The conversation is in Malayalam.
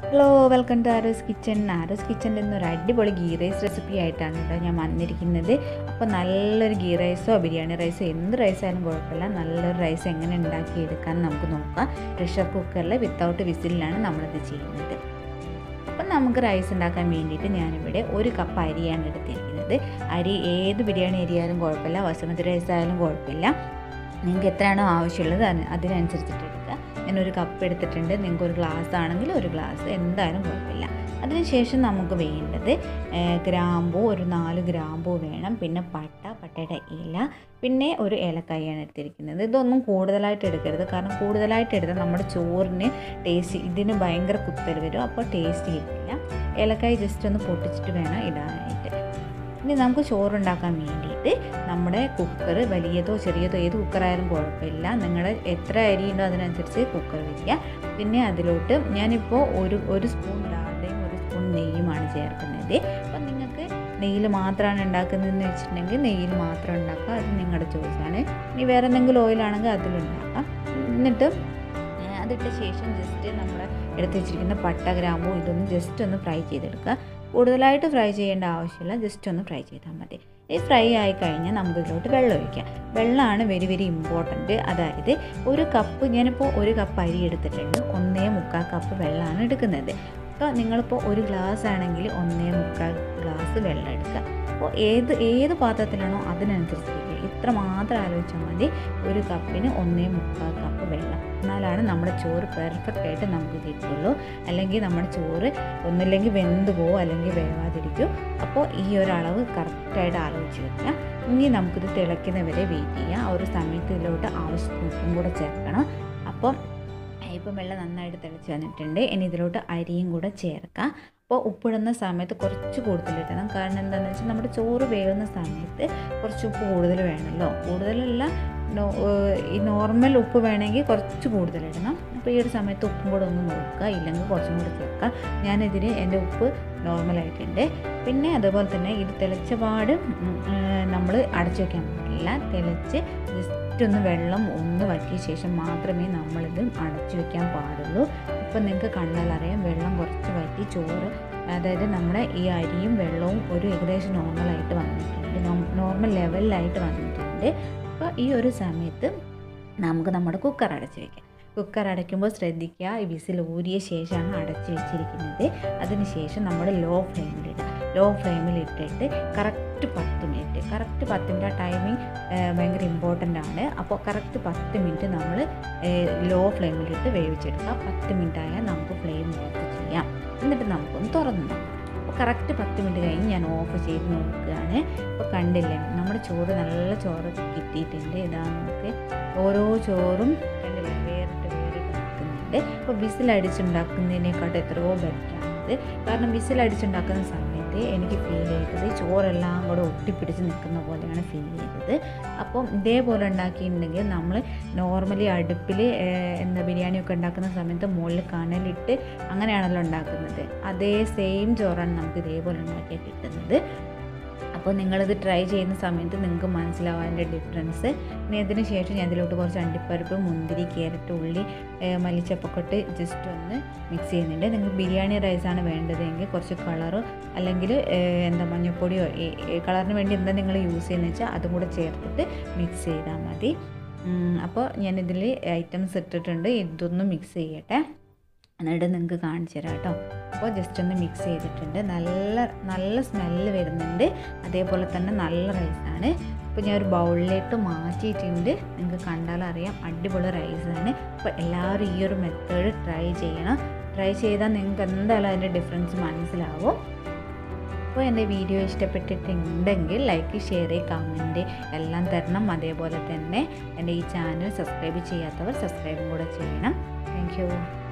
hello welcome to Aaro's kitchen Aaro's കിച്ചണിൽ നിന്ന് ഒരു അടിപൊളി ഗീ റൈസ് റെസിപ്പി ആയിട്ടാണ് കേട്ടോ ഞാൻ വന്നിരിക്കുന്നത് അപ്പോൾ നല്ലൊരു ഗീ റൈസോ ബിരിയാണി റൈസോ എന്ത് റൈസ് ആയാലും കുഴപ്പമില്ല നല്ലൊരു റൈസ് എങ്ങനെ ഉണ്ടാക്കിയെടുക്കാൻ നമുക്ക് നോക്കാം പ്രഷർ കുക്കറിൽ വിത്തൗട്ട് വിസിലിലാണ് നമ്മളിത് ചെയ്യുന്നത് അപ്പം നമുക്ക് റൈസ് ഉണ്ടാക്കാൻ വേണ്ടിയിട്ട് ഞാനിവിടെ ഒരു കപ്പ് അരിയാണ് എടുത്തിരിക്കുന്നത് അരി ഏത് ബിരിയാണി അരിയായാലും കുഴപ്പമില്ല ബസുമതി റൈസ് ആയാലും കുഴപ്പമില്ല നിങ്ങൾക്ക് എത്രയാണോ ആവശ്യമുള്ളത് അതിന് അതിനനുസരിച്ചിട്ട് എടുക്കുക ഞാനൊരു കപ്പ് എടുത്തിട്ടുണ്ട് നിങ്ങൾക്ക് ഒരു ഗ്ലാസ് ആണെങ്കിൽ ഒരു ഗ്ലാസ് എന്തായാലും കുഴപ്പമില്ല അതിനുശേഷം നമുക്ക് വേണ്ടത് ഗ്രാമ്പൂ ഒരു നാല് ഗ്രാമ്പൂ വേണം പിന്നെ പട്ട പട്ടയുടെ ഇല പിന്നെ ഒരു ഏലക്കായാണ് എടുത്തിരിക്കുന്നത് ഇതൊന്നും കൂടുതലായിട്ട് എടുക്കരുത് കാരണം കൂടുതലായിട്ട് എടുത്താൽ നമ്മുടെ ചോറിന് ടേസ്റ്റ് ഇതിന് ഭയങ്കര കുത്തൽ വരും അപ്പോൾ ടേസ്റ്റ് കിട്ടില്ല ഏലക്കായ ജസ്റ്റ് ഒന്ന് പൊട്ടിച്ചിട്ട് വേണം ഇടാനായിട്ട് ഇനി നമുക്ക് ചോറുണ്ടാക്കാൻ വേണ്ടിയിട്ട് നമ്മുടെ കുക്കർ വലിയതോ ചെറിയതോ ഏത് കുക്കറായാലും കുഴപ്പമില്ല നിങ്ങളുടെ എത്ര അരിയുണ്ടോ അതിനനുസരിച്ച് കുക്കർ വയ്ക്കുക പിന്നെ അതിലോട്ട് ഞാനിപ്പോൾ ഒരു ഒരു സ്പൂൺ ഡാൽഡയും ഒരു സ്പൂൺ നെയ്യുമാണ് ചേർക്കുന്നത് അപ്പം നിങ്ങൾക്ക് നെയ്യിൽ മാത്രമാണ് ഉണ്ടാക്കുന്നതെന്ന് വെച്ചിട്ടുണ്ടെങ്കിൽ നെയ്യിൽ മാത്രം ഉണ്ടാക്കുക അത് നിങ്ങളുടെ ചോയ്സാണ് ഇനി വേറെ എന്തെങ്കിലും ഓയിലാണെങ്കിൽ അതിലുണ്ടാക്കാം എന്നിട്ട് അതിട്ട ശേഷം ജസ്റ്റ് നമ്മൾ എടുത്ത് വെച്ചിരിക്കുന്ന പട്ട ഗ്രാമ്പൂ ഇതൊന്ന് ജസ്റ്റ് ഒന്ന് ഫ്രൈ ചെയ്തെടുക്കുക കൂടുതലായിട്ട് ഫ്രൈ ചെയ്യേണ്ട ആവശ്യമില്ല ജസ്റ്റ് ഒന്ന് ഫ്രൈ ചെയ്താൽ മതി ഈ ഫ്രൈ ആയി കഴിഞ്ഞാൽ നമുക്ക് ഇതിലോട്ട് വെള്ളം ഒഴിക്കാം വെള്ളമാണ് വെരി വെരി ഇമ്പോർട്ടൻറ്റ് അതായത് ഒരു കപ്പ് ഞാനിപ്പോൾ ഒരു കപ്പ് അരി എടുത്തിട്ടുണ്ട് ഒന്നേ മുക്കാൽ കപ്പ് വെള്ളമാണ് എടുക്കുന്നത് അപ്പോൾ നിങ്ങളിപ്പോൾ ഒരു ഗ്ലാസ് ആണെങ്കിൽ ഒന്നേ മുക്കാൽ ഗ്ലാസ് വെള്ളം എടുക്കുക അപ്പോൾ ഏത് ഏത് പാത്രത്തിലാണോ അതിനനുസരിച്ച് ഇത്ര മാത്രം ആലോചിച്ചാൽ മതി ഒരു കപ്പിന് ഒന്നേ മുക്കാൽ കപ്പ് വെള്ളം എന്നാലാണ് നമ്മുടെ ചോറ് പെർഫെക്റ്റ് ആയിട്ട് നമുക്ക് കിട്ടുള്ളൂ അല്ലെങ്കിൽ നമ്മുടെ ചോറ് ഒന്നില്ലെങ്കിൽ വെന്ത് പോകും അല്ലെങ്കിൽ വേവാതിരിക്കും അപ്പോൾ ഈ ഒരു അളവ് കറക്റ്റായിട്ട് ആലോചിച്ച് വെക്കുക ഇനി നമുക്കിത് തിളയ്ക്കുന്നവരെ വെയിറ്റ് ചെയ്യാം ആ ഒരു സമയത്ത് ഇതിലോട്ട് ആവശ്യത്തിന് ഉപ്പും കൂടെ ചേർക്കണം അപ്പം ഇപ്പം വെള്ളം നന്നായിട്ട് തിളച്ച് വന്നിട്ടുണ്ട് ഇനി ഇതിലോട്ട് അരിയും കൂടെ ചേർക്കാം അപ്പോൾ ഉപ്പിടുന്ന സമയത്ത് കുറച്ച് കൂടുതൽ ഇടണം കാരണം എന്താണെന്ന് വെച്ചാൽ നമ്മുടെ ചോറ് വേവുന്ന സമയത്ത് കുറച്ച് ഉപ്പ് കൂടുതൽ വേണമല്ലോ കൂടുതലല്ല ഈ നോർമൽ ഉപ്പ് വേണമെങ്കിൽ കുറച്ച് കൂടുതൽ ഇടണം അപ്പോൾ ഈ ഒരു സമയത്ത് ഉപ്പും കൂടെ ഒന്ന് നോക്കുക ഇല്ലെങ്കിൽ കുറച്ചും കൂടെ ചേർക്കുക ഞാനിതിന് എൻ്റെ ഉപ്പ് നോർമലായിട്ടുണ്ട് പിന്നെ അതുപോലെ തന്നെ ഇത് തിളച്ച പാട് നമ്മൾ അടച്ചു വയ്ക്കാൻ പാടില്ല തിളച്ച് ജസ്റ്റ് ഒന്ന് വെള്ളം ഒന്ന് വറ്റിയ ശേഷം മാത്രമേ നമ്മളിത് അടച്ചു വയ്ക്കാൻ പാടുള്ളൂ ഇപ്പം നിങ്ങൾക്ക് കണ്ടാൽ അറിയാം വെള്ളം കുറച്ച് വറ്റി ചോറ് അതായത് നമ്മുടെ ഈ അരിയും വെള്ളവും ഒരു ഏകദേശം നോർമലായിട്ട് വന്നിട്ടുണ്ട് നോർമൽ ലെവലിലായിട്ട് വന്നിട്ടുണ്ട് അപ്പോൾ ഈ ഒരു സമയത്ത് നമുക്ക് നമ്മുടെ കുക്കർ അടച്ച് വയ്ക്കാം കുക്കർ അടയ്ക്കുമ്പോൾ ശ്രദ്ധിക്കുക ഈ വിസിൽ ഊരിയ ശേഷമാണ് അടച്ച് വെച്ചിരിക്കുന്നത് അതിനുശേഷം നമ്മൾ ലോ ഫ്ലെയിമിലിടുക ലോ ഫ്ലെയിമിൽ ഇട്ടിട്ട് കറക്റ്റ് പത്ത് മിനിറ്റ് കറക്റ്റ് പത്ത് മിനിറ്റ് ആ ടൈമിങ് ഭയങ്കര ഇമ്പോർട്ടൻ്റ് ആണ് അപ്പോൾ കറക്റ്റ് പത്ത് മിനിറ്റ് നമ്മൾ ലോ ഫ്ലെയിമിലിട്ട് വേവിച്ചെടുക്കുക പത്ത് മിനിറ്റ് ആയാൽ നമുക്ക് ഫ്ലെയിം ഓഫ് ചെയ്യാം എന്നിട്ട് നമുക്കൊന്ന് തുറന്ന് നോക്കാം അപ്പോൾ കറക്റ്റ് പത്ത് മിനിറ്റ് കഴിഞ്ഞ് ഞാൻ ഓഫ് ചെയ്ത് നോക്കുകയാണ് ഇപ്പോൾ കണ്ടില്ലേ നമ്മുടെ ചോറ് നല്ല ചോറ് കിട്ടിയിട്ടുണ്ട് ഇതാ നമുക്ക് ഓരോ ചോറും കണ്ടില്ലേ വേറിട്ട് വേറിട്ട് നിൽക്കുന്നുണ്ട് അപ്പോൾ വിസിലടിച്ചുണ്ടാക്കുന്നതിനേക്കാട്ടും എത്രയോ ബെറ്ററാണിത് കാരണം വിസിലടിച്ചുണ്ടാക്കുന്ന സമയത്ത് എനിക്ക് ഫീൽ ചെയ്തത് ചോറെല്ലാം കൂടെ ഒട്ടിപ്പിടിച്ച് നിൽക്കുന്ന പോലെയാണ് ഫീൽ ചെയ്തത് അപ്പം ഇതേപോലെ ഉണ്ടാക്കിയിട്ടുണ്ടെങ്കിൽ നമ്മൾ നോർമലി അടുപ്പിൽ എന്താ ബിരിയാണിയൊക്കെ ഉണ്ടാക്കുന്ന സമയത്ത് മുകളിൽ കനലിട്ട് അങ്ങനെയാണല്ലോ ഉണ്ടാക്കുന്നത് അതേ സെയിം ചോറാണ് നമുക്ക് ഇതേപോലെ ഉണ്ടാക്കിയാൽ കിട്ടുന്നത് അപ്പോൾ നിങ്ങളിത് ട്രൈ ചെയ്യുന്ന സമയത്ത് നിങ്ങൾക്ക് മനസ്സിലാവും അതിൻ്റെ ഡിഫറൻസ് ഇനി അതിന് ശേഷം ഞാൻ ഇതിലോട്ട് കുറച്ച് അണ്ടിപ്പരിപ്പ് മുന്തിരി ക്യാരറ്റ് ഉള്ളി മല്ലിച്ചപ്പൊക്കെ ജസ്റ്റ് ഒന്ന് മിക്സ് ചെയ്യുന്നുണ്ട് നിങ്ങൾക്ക് ബിരിയാണി റൈസാണ് വേണ്ടതെങ്കിൽ കുറച്ച് കളറോ അല്ലെങ്കിൽ എന്താ മഞ്ഞൾപ്പൊടിയോ കളറിന് വേണ്ടി എന്താ നിങ്ങൾ യൂസ് ചെയ്യുന്നത് വെച്ചാൽ അതും കൂടെ ചേർത്തിട്ട് മിക്സ് ചെയ്താൽ മതി അപ്പോൾ ഞാനിതിൽ ഐറ്റംസ് ഇട്ടിട്ടുണ്ട് ഇതൊന്ന് മിക്സ് ചെയ്യട്ടെ എന്നിട്ട് നിങ്ങൾക്ക് കാണിച്ചു തരാം കേട്ടോ അപ്പോൾ ജസ്റ്റ് ഒന്ന് മിക്സ് ചെയ്തിട്ടുണ്ട് നല്ല നല്ല സ്മെല്ല് വരുന്നുണ്ട് അതേപോലെ തന്നെ നല്ല റൈസാണ് അപ്പോൾ ഞാൻ ഒരു ബൗളിലേക്ക് മാറ്റിയിട്ടുണ്ട് നിങ്ങൾക്ക് കണ്ടാലറിയാം അടിപൊളി റൈസാണ് അപ്പോൾ എല്ലാവരും ഈ ഒരു മെത്തേഡ് ട്രൈ ചെയ്യണം ട്രൈ ചെയ്താൽ നിങ്ങൾക്ക് എന്തായാലും അതിൻ്റെ ഡിഫറൻസ് മനസ്സിലാവും അപ്പോൾ എൻ്റെ വീഡിയോ ഇഷ്ടപ്പെട്ടിട്ടുണ്ടെങ്കിൽ ലൈക്ക് ഷെയർ കമൻറ്റ് എല്ലാം തരണം അതേപോലെ തന്നെ എൻ്റെ ഈ ചാനൽ സബ്സ്ക്രൈബ് ചെയ്യാത്തവർ സബ്സ്ക്രൈബും കൂടെ ചെയ്യണം താങ്ക്